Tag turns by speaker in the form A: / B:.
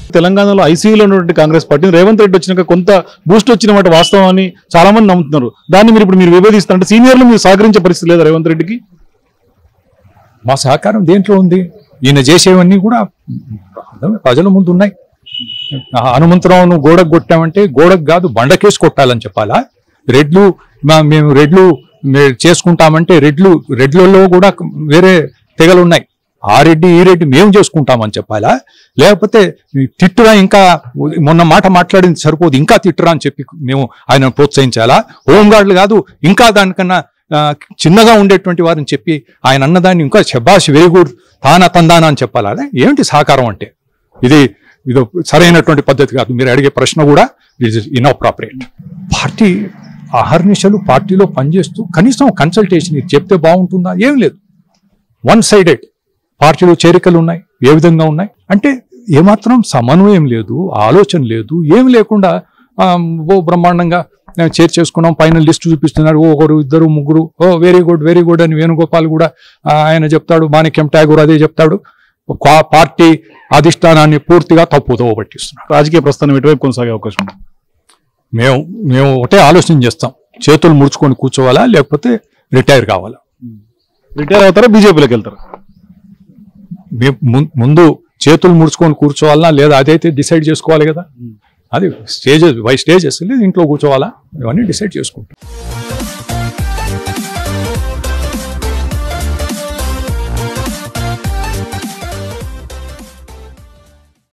A: తెలంగాణలో ఐసీయూలో ఉన్నటువంటి కాంగ్రెస్ పార్టీ రేవంత్ రెడ్డి వచ్చినాక కొంత బూస్ట్ వచ్చిన మాట వాస్తవం అని చాలా మంది నమ్ముతున్నారు దాన్ని మీరు ఇప్పుడు మీరు విభేదిస్తారంటే సీనియర్లు మీరు సహకరించే పరిస్థితి లేదా రేవంత్ రెడ్డికి
B: మా సహకారం దేంట్లో ఉంది ఈయన చేసేవన్నీ కూడా ప్రజల ముందు ఉన్నాయి ఆ హనుమంతరావును గోడకు కొట్టామంటే గోడకు కాదు బండకేసి కొట్టాలని చెప్పాలా రెడ్లు మా- మేము రెడ్లు మే- చేసుకుంటామంటే రెడ్లు రెడ్లలో కూడా వేరే తెగలు ఉన్నాయి ఆ రెడ్డి ఈ రెడ్డి మేము చేసుకుంటామని చెప్పాలా లేకపోతే తిట్టురా ఇంకా మొన్న మాట మాట్లాడింది సరిపోదు ఇంకా తిట్టురా అని చెప్పి మేము ఆయన ప్రోత్సహించాలా హోంగార్డులు కాదు ఇంకా దానికన్నా ఆ, చిన్నగా ఉండేటువంటి వారిని చెప్పి ఆయన అన్నదాన్ని ఇంకా శబాష్ వెరీ గుడ్ తానా తందానా అని చెప్పాలా అదే ఏమిటి సహకారం అంటే ఇది ఇది సరైనటువంటి పద్ధతి కాదు మీరు అడిగే ప్రశ్న కూడా ఇట్ ఇస్ ఇన్అప్రాపరియేట్ పార్టీ అహర్నిశలు పార్టీలో పనిచేస్తూ కనీసం కన్సల్టేషన్ ఇది చెప్తే బాగుంటుందా ఏం లేదు వన్ సైడెడ్ పార్టీలో చేరికలు ఉన్నాయి ఏ విధంగా ఉన్నాయి అంటే ఏమాత్రం సమన్వయం లేదు ఆలోచన లేదు ఏం లేకుండా ఆ, ఓ బ్రహ్మాండంగా ఆ, చేర్చేసుకున్నాం పైన లిస్ట్ చూపిస్తున్నారు ఓ ఒకరు ఇద్దరు ముగ్గురు ఓ వెరీ గుడ్ వెరీ గుడ్ అని వేణుగోపాల్ కూడా ఆ, ఆయన చెప్తాడు మాణిక్యం ఠాగూర్ అదే చెప్తాడు ఒక పార్టీ అధిష్టానాన్ని పూర్తిగా తప్పుదో పట్టిస్తున్నాడు
A: రాజకీయ ప్రస్థానం ఎటువైపు కొనసాగే అవకాశం ఉంది
B: మేము మేము ఒకటే ఆలోచన చేస్తాం చేతులు ముడుచుకొని కూర్చోవాలా లేకపోతే రిటైర్ కావాలా
A: రిటైర్ అవుతారా బీజేపీలోకి వెళ్తారా
B: మేము ముం- ముందు చేతులు ముడుచుకొని కూర్చోవాలనా లేదా అదైతే డిసైడ్ చేసుకోవాలి కదా అది స్టేజెస్ బై స్టేజెస్ లేదు ఇంట్లో కూర్చోవాలా ఇవన్నీ డిసైడ్ చేసుకుంటాం